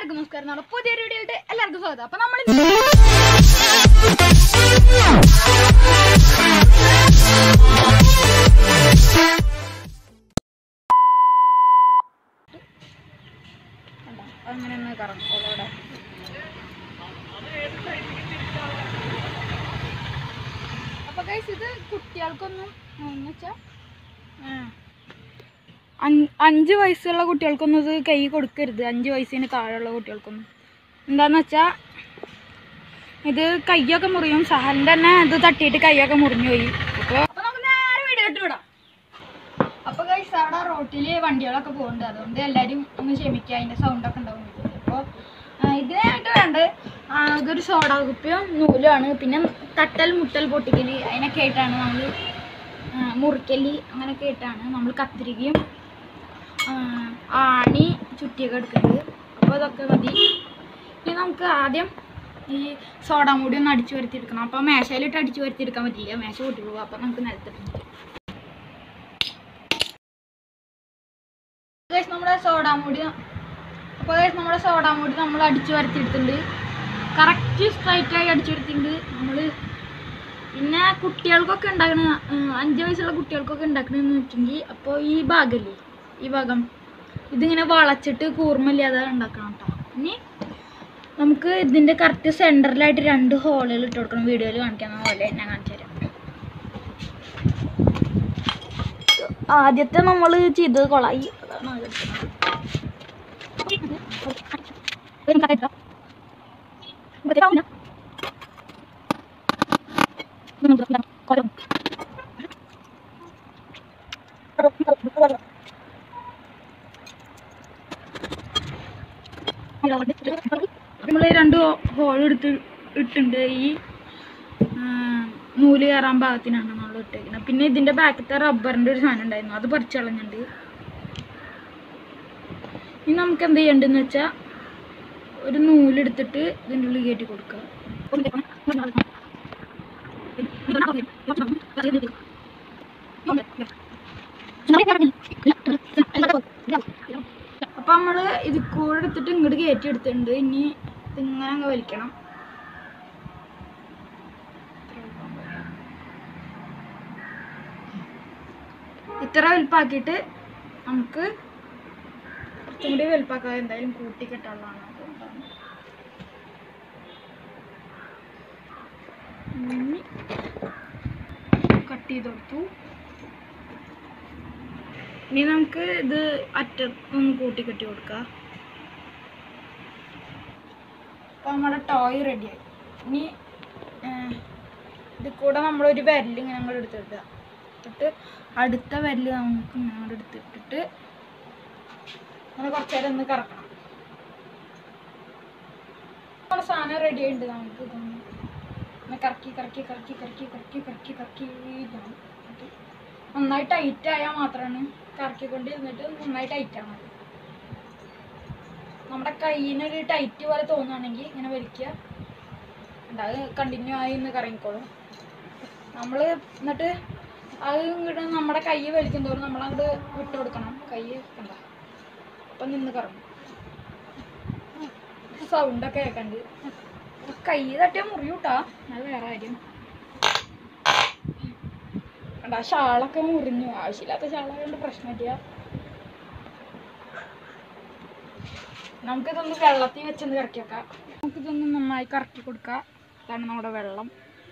എല്ലാവർക്കും നമസ്കാരം നമ്മുടെ പുതിയൊരു വീഡിയോയിലോട്ട് എല്ലാവർക്കും സ്വാഗതം അപ്പൊ നമ്മൾ അങ്ങനെ ഒന്ന് കറങ്ങോളൂ ഇവിടെ അപ്പൊ ഗൈസ് ഇത് കുട്ടികൾക്കൊന്നും എന്ന് വെച്ചാ ആ, അഞ്ച് അഞ്ച് വയസ്സുള്ള കുട്ടികൾക്കൊന്നും ഇത് കൈ കൊടുക്കരുത് അഞ്ച് വയസ്സിന് താഴെയുള്ള കുട്ടികൾക്കൊന്നും എന്താന്ന് വെച്ചാ ഇത് കൈയൊക്കെ മുറിയും സഹലിന്റെ തന്നെ ഇത് തട്ടിയിട്ട് കൈയൊക്കെ മുറിഞ്ഞു പോയി അപ്പോൾ അപ്പൊ നമുക്ക് നേരെ വീഡിയോ ഇട്ട് വിടാം അപ്പൊ ഗൈസ് അവിടെ റോട്ടില് വണ്ടികളൊക്കെ പോകുന്നുണ്ട് അതുകൊണ്ട് എല്ലാരും ഒന്ന് ക്ഷമിക്കുക അതിന്റെ സൗണ്ട് ഒക്കെ ഉണ്ടാവും അപ്പോൾ ഇതിനായിട്ട് വേണ്ട ആ, ഇതൊരു സോഡ കുപ്പിയും നൂലുമാണ് പിന്നെ തട്ടൽ മുട്ടൽ പൊട്ടിക്കല് അതിനൊക്കെ ആയിട്ടാണ് നമ്മൾ മുറിക്കല് അങ്ങനെയൊക്കെ ആയിട്ടാണ് നമ്മൾ കത്തിരിക്കയും ആ, ആണി ചുറ്റിയൊക്കെ എടുക്കുന്നത് അപ്പോൾ ഇതൊക്കെ മതി ഇനി നമുക്ക് ആദ്യം ഈ സോഡ മൂടി ഒന്ന് അടിച്ചു വരുത്തിയെടുക്കണം അപ്പോൾ മേശയിലിട്ട് അടിച്ചു വരുത്തിയെടുക്കാൻ പറ്റില്ല മേശ പൊട്ടി പോകും അപ്പോൾ നമുക്ക് നിലത്തിടണം ഗൈസ് നമ്മുടെ സോഡ മൂടി അപ്പോൾ ഗൈസ് നമ്മുടെ സോഡ മൂടി നമ്മൾ അടിച്ചു വരുത്തിയെടുത്തിട്ടുണ്ട് കറക്റ്റ് സ്ട്രൈറ്റ് ആയി അടിച്ചു വരുത്തിയിട്ടുണ്ട് നമ്മൾ പിന്നെ കുട്ടികൾക്കൊക്കെ ഉണ്ടാക്കണ ഉം, അഞ്ച് വയസ്സുള്ള കുട്ടികൾക്കൊക്കെ ഉണ്ടാക്കണമെന്ന് വെച്ചെങ്കിൽ അപ്പോൾ ഈ ഭാഗമല്ലേ ഈ ഭാഗം ഇതിങ്ങനെ വളച്ചിട്ട് കൂർമ്മയില്ലാതെ ഉണ്ടാക്കണം കേട്ടോ ഇനി നമുക്ക് ഇതിൻ്റെ കറക്റ്റ് സെൻറ്ററിലായിട്ട് രണ്ട് ഹോളുകൾ ഇട്ട് കൊടുക്കണം വീഡിയോയിൽ കാണിക്കുന്ന പോലെ ഞാൻ കാണിച്ചു തരാം ആദ്യത്തെ നമ്മൾ ചെയ്തത് കൊളായി അതാണ് ആദ്യത്തെ. നമ്മൾ രണ്ട് ഹോൾ എടുത്ത് ഇട്ടുണ്ട് ഈ ആ, നൂല് കയറാൻ പാകത്തിനാണ് നമ്മൾ ഇട്ടേക്കുന്നത് പിന്നെ ഇതിന്റെ ബാക്കത്തെ റബ്ബറിന്റെ ഒരു സാധനം ഉണ്ടായിരുന്നു അത് പറിച്ചു കളഞ്ഞിട്ടുണ്ട് ഇനി നമുക്ക് എന്ത് ചെയ്യണ്ടെന്ന് വെച്ചാൽ ഒരു നൂലെടുത്തിട്ട് ഇതിൻ്റെ ഉള്ളിൽ കയറ്റി കൊടുക്കുക അപ്പൊ നമ്മള് ഇത് കൂടെ എടുത്തിട്ട് ഇങ്ങോട്ട് കയറ്റി എടുത്തിട്ടുണ്ട് ഇനി ഇതിങ്ങനെ അങ്ങ് വലിക്കണം ഇത്ര വലുപ്പാക്കിയിട്ട് നമുക്ക് കുറച്ചും കൂടി വലുപ്പാക്കാതെ എന്തായാലും കൂട്ടിക്കെട്ടുള്ളതാണ് അതുകൊണ്ടാണ് ഇനി കട്ട് ചെയ്ത് കൊടുത്തു ഇനി നമുക്ക് ഇത് അറ്റത്തൊന്ന് കൂട്ടിക്കെട്ടി കൊടുക്കാം അപ്പോൾ നമ്മുടെ ടോയ് റെഡിയായി ഇനി ഇത് കൂടെ നമ്മളൊരു വിരൽ ഇങ്ങനെ അങ്ങോട്ട് എടുത്തിടുക എന്നിട്ട് അടുത്ത വിരൽ നമുക്ക് ഇങ്ങനെ അങ്ങോട്ട് എടുത്തിട്ടിട്ട് അങ്ങനെ കുറച്ച് നേരം ഒന്ന് കറക്കണം നമ്മുടെ സാധനം റെഡി ആയിട്ടുണ്ട് നമുക്ക് ഇതൊന്ന് ഇങ്ങനെ കറക്കി കറക്കി കറക്കി കറക്കി കറക്കി കറക്കി കറക്കി ഇതാണ് എന്നിട്ട് നന്നായി ടൈറ്റ് ആയാൽ മാത്രമാണ് കറക്കിക്കൊണ്ടിരുന്നിട്ട് നന്നായി ടൈറ്റ് ആവണം നമ്മുടെ കയ്യിനൊരു ടൈറ്റ് പോലെ തോന്നുകയാണെങ്കിൽ ഇങ്ങനെ വലിക്കുക ഉണ്ട് അത് കണ്ടിന്യൂ ആയി ഇന്ന് കറങ്ങിക്കോളും നമ്മൾ എന്നിട്ട് അത് ഇങ്ങോട്ട് നമ്മുടെ കൈ വലിക്കും തോറും നമ്മളങ്ങോട്ട് വിട്ട് കൊടുക്കണം കൈ കണ്ട അപ്പം നിന്ന് കറങ്ങും സൗണ്ടൊക്കെ കേൾക്കണ്ട് കൈ തട്ടിയാൽ മുറിയൂട്ടാ അത് വേറെ കാര്യം കണ്ട ആ ഷാളൊക്കെ മുറിഞ്ഞു ആവശ്യമില്ലാത്ത ഷാളായതുകൊണ്ട് പ്രശ്നമില്ല നമുക്കിതൊന്ന് വെള്ളത്തിൽ വെച്ചൊന്ന് കറക്കി വെക്കാം നമുക്കിതൊന്ന് നന്നായി കറക്കി കൊടുക്കാം ഇതാണ് നമ്മുടെ വെള്ളം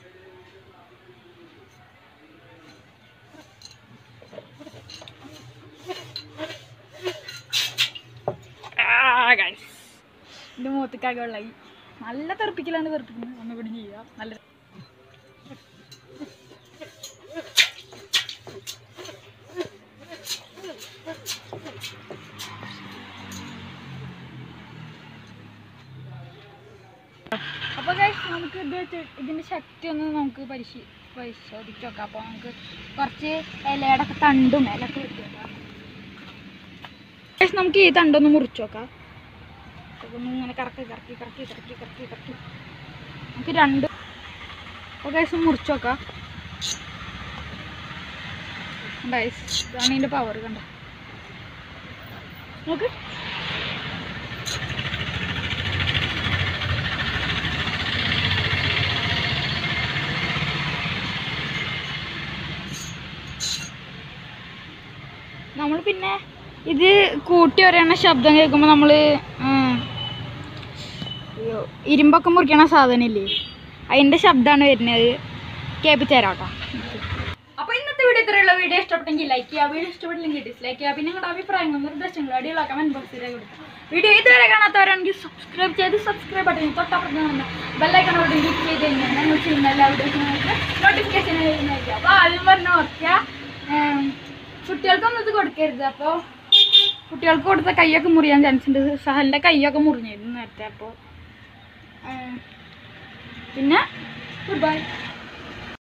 എൻ്റെ മുഖത്തേക്കാകെ വെള്ളമായി നല്ല തെറിപ്പിക്കലാണ് തെറിപ്പിക്കുന്നത് ഒന്നുകൂടി ചെയ്യുക നല്ല അപ്പോൾ ഗൈസ് നമുക്ക് ഇത് വെച്ച് ഇതിൻ്റെ ശക്തി ഒന്ന് നമുക്ക് പരിശീ പരിശോധിച്ച് നോക്കാം അപ്പോൾ നമുക്ക് കുറച്ച് ഇലയുടെ ഒക്കെ തണ്ടും ഇലയൊക്കെ വെച്ച് നോക്കാം ഗൈസ് നമുക്ക് ഈ തണ്ടൊന്ന് മുറിച്ച് നോക്കാം അപ്പോൾ ഒന്ന് ഇങ്ങനെ കറക്കി കറക്കി കറക്കി കറക്കി കറക്കി കറക്കി നമുക്ക് രണ്ട് അപ്പോൾ ഗൈസ് മുറിച്ച് നോക്കാം ഗൈസ് ഇതാണ് ഇതിൻ്റെ പവർ കണ്ട നോക്ക് പിന്നെ ഇത് കൂട്ടി വരണ ശബ്ദം കേൾക്കുമ്പോൾ നമ്മൾ ഇരുമ്പൊക്കെ മുറിക്കണ സാധനമില്ലേ അതിൻ്റെ ശബ്ദമാണ് വരുന്നത് കേൾപ്പിച്ച് തരാം കേട്ടോ അപ്പോൾ ഇന്നത്തെ വീഡിയോ ഇത്രയുള്ള വീഡിയോ ഇഷ്ടപ്പെട്ടെങ്കിൽ ലൈക്ക് ചെയ്യുക വീഡിയോ ഇഷ്ടപ്പെട്ടില്ലെങ്കിൽ ഡിസ്ലൈക്ക് ചെയ്യുക പിന്നെ നിങ്ങളുടെ അഭിപ്രായങ്ങളും നിർദ്ദേശങ്ങളും അടിയുള്ള കമൻറ്റ് ബോക്സിൽ കൊടുക്കുക വീഡിയോ ഇതുവരെ കാണാത്തവരാണെങ്കിൽ സബ്സ്ക്രൈബ് ചെയ്ത് സബ്സ്ക്രൈബ് ബട്ടൺ തൊട്ടപ്പുറത്ത് കാണുന്ന ബെല്ലൈക്കണോട് ക്ലിക്ക് ചെയ്ത് കഴിഞ്ഞാൽ ഞങ്ങൾ ചെയ്യുന്ന എല്ലാ വീഡിയോസിനും നോട്ടിഫിക്കേഷൻ വരുന്നതായിരിക്കും അപ്പോൾ ആദ്യം പറഞ്ഞ ഓർക്കുക ഏം, കുട്ടികൾക്കൊന്നും ഇത് കൊടുക്കരുത് അപ്പോൾ കുട്ടികൾക്ക് കൊടുത്ത കൈയൊക്കെ മുറിയാൻ ചാൻസ് ഉണ്ട് സഹലിൻ്റെ കൈയൊക്കെ മുറിഞ്ഞിരുന്നു നേരത്തെ അപ്പോൾ പിന്നെ ഗുഡ് ബൈ